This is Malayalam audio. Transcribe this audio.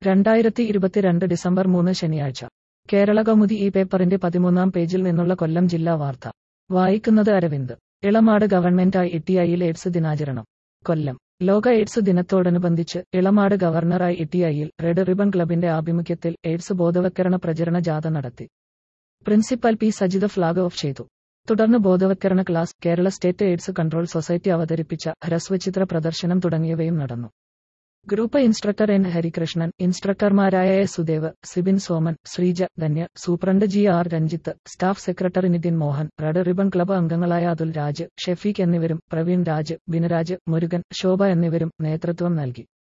രണ്ടായിരത്തി ഇരുപത്തിരണ്ട് ഡിസംബർ മൂന്ന് ശനിയാഴ്ച കേരള കൗമുദി ഈ പേപ്പറിന്റെ പതിമൂന്നാം പേജിൽ നിന്നുള്ള കൊല്ലം ജില്ലാ വാർത്ത വായിക്കുന്നത് അരവിന്ദ് ഇളമാട് ഗവൺമെന്റ് ഐ ടിഐയിൽ എയ്ഡ്സ് ദിനാചരണം കൊല്ലം ലോക എയ്ഡ്സ് ദിനത്തോടനുബന്ധിച്ച് ഇളമാട് ഗവർണറായി ഇട്ടിഐയിൽ റെഡ് റിബൺ ക്ലബിന്റെ ആഭിമുഖ്യത്തിൽ എയ്ഡ്സ് ബോധവൽക്കരണ പ്രചരണ ജാഥ നടത്തി principal P Sajitha flag off ചെയ്തു തുടർന്ന് ബോധവൽക്കരണ class Kerala state AIDS control society അവതരിപ്പിച്ച ഹ്രസ്വചിത്ര പ്രദർശനം തുടങ്ങിയവയും നടന്നു ഗ്രൂപ്പ് ഇൻസ്ട്രക്ടർ എൻ ഹരികൃഷ്ണൻ ഇൻസ്ട്രക്ടർമാരായ A Sudev Sibin Soman Sreeja Dhanya superintendent G R Ranjith staff secretary Nithin Mohan red ribbon club അംഗങ്ങളായ അതുൽ രാജ് ഷെഫീഖ് എന്നിവരും പ്രവീൺ രാജ് ബിനരാജ് മുരുകൻ ശോഭ എന്നിവരും നേതൃത്വം നൽകി